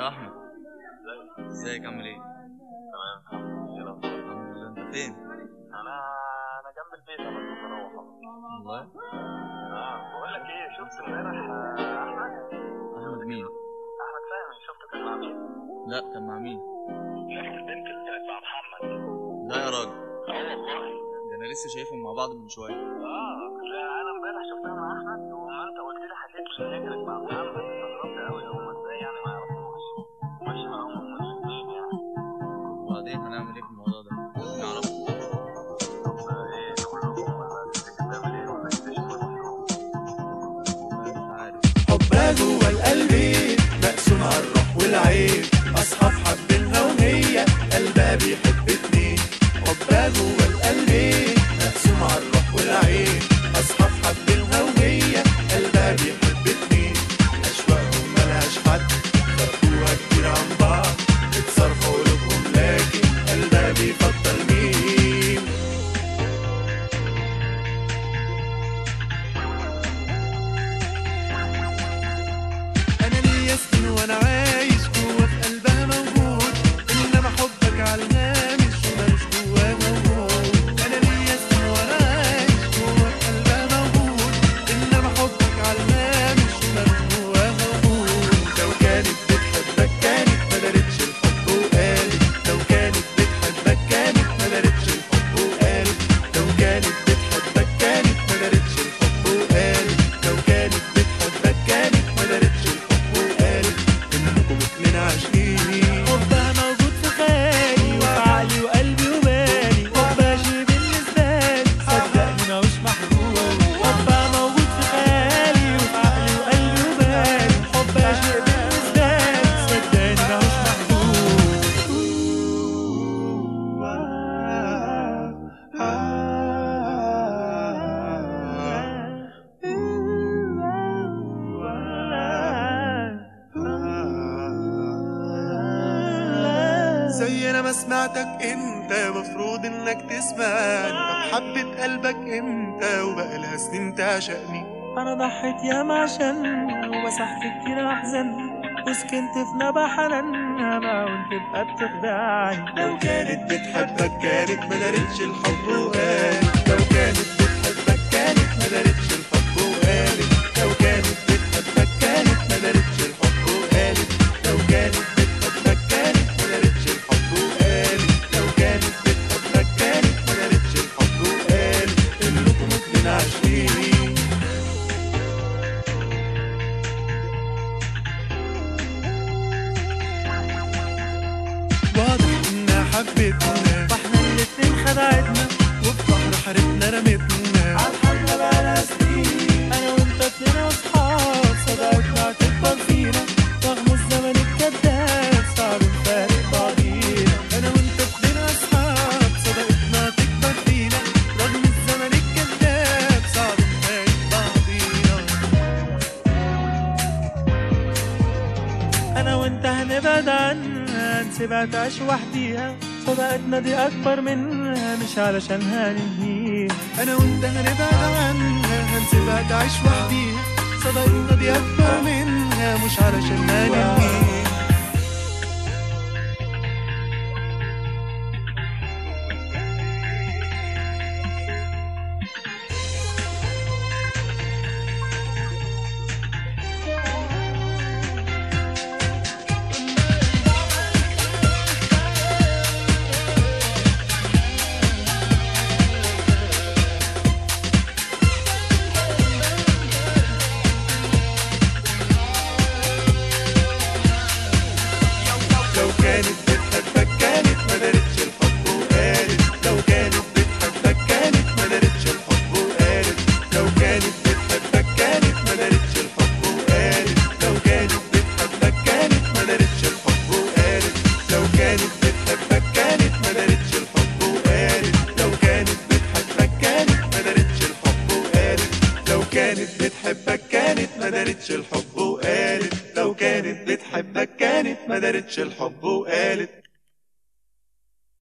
يا احمد ازيك عامل ايه تمام الحمد لله الحمد لله انت فين انا انا جنب البيت انا كنت بروح والله اه بقول لك ايه شفت امبارح آه، احمد احمد مين احمد فهمي شفته كان مع مين؟ لا كان مع مين نفس البنت اللي كانت مع محمد لا يا راجل اه والله ده انا لسه شايفهم مع بعض من شويه اه لا انا امبارح شفتها مع احمد وما انت قلت لي حكيت لي ان هي كانت مع محمد استغربت قوي هم ازاي يعني ما يعرفوش ماشي معاهم هم الاثنين يعني وبعدين هنعمل ايه في الموضوع ده لازم نعرفه طب ايه تقول لهم ولا تفتكر تعمل ايه ولا يكتشفوا نفسهم؟ والله مش عارف حبها جوه القلب مقسوم على الروح والعين اصحاب حبينها وهي قلبها بيحب اتنين حبها جوه القلب مقسوم على الروح والعين اصحاب حبينها وهي قلبها بيحب اتنين اشواقهم ملهاش حد فرقوها كتير عن بعض اتصرفوا قلوبهم لكن قلبها بيفضل مين انا ليا سنين وانا عايش جوا في قلبها موجود انما حبك على الهامش ومالوش جواه موجود انا ليا سنين وانا عايش جوا في قلبها موجود انما حبك على الهامش ومالوش جواه موجود لو كانت بتحبك كانت ما دارتش الحب وقالت لو كانت بتحبك كانت ما دارتش الحب وقالت لو كانت بتحبك كانت ما دارتش الحب وقالت لو كانت بتحبك كانت ما دارتش الحب وقالت انكم اتنين عاشقين حبها موجود في خيالي وفي عقلي وقلبي وبالي حبها شي بالنسبة لي صدقني ماهوش محبوب حبها موجود في خيالي وفي عقلي وقلبي وبالي حبها شي بالنسبة لي صدقني ماهوش زي انا ما سمعتك انت مفروض انك تسمعني طب حبة قلبك امتى وبقى لها سنين تعشقني انا ضحيت ياما عشان ومسحت كتير احزان وسكنت في نبع حنان بقى وانت تبقى بتخدعني لو كانت بتحبك كانت ما دارتش الحب وقالت لو كانت بتحبك كانت ما دارتش الحب وقالت لو كانت بتحبك كانت ما دارتش الحب وقالت لو كانت بتحبك كانت ما دارتش الحب وقالت لو كانت بتحبك كانت ما دارتش الحب وقالت انكم اتنين عاشقين واضح انها حبتنا واحنا الاتنين خدعتنا وفي بحر حارتنا رمتنا عالحل بقالها سنين انا وانت اتنين اصحاب صداقتنا هتكبر فينا رغم الزمن الكداب صعب نفارق بعضينا انا وانت اتنين اصحاب صداقتنا تكبر فينا رغم الزمن الكذاب صعب نفارق بعضينا انا وانت هنبعد عنها نسيبها تعيش وحديها صداقتنا دي اكبر منها مش علشانها ننهيها انا وانت هنبعد عنها هنسيبها تعيش وحديها صداقتنا دي اكبر منها مش علشان ننهيها لو كانت بتحبك كانت ما دارتش الحب وقالت لو كانت بتحبك كانت ما دارتش الحب وقالت لو كانت بتحبك كانت ما دارتش الحب وقالت لو كانت بتحبك كانت ما دارتش الحب وقالت لو كانت بتحبك كانت ما دارتش الحب وقالت لو كانت بتحبك كانت ما دارتش الحب وقالت لو كانت بتحبك كانت ما دارتش الحب وقالت لو كانت بتحبك كانت ما دارتش الحب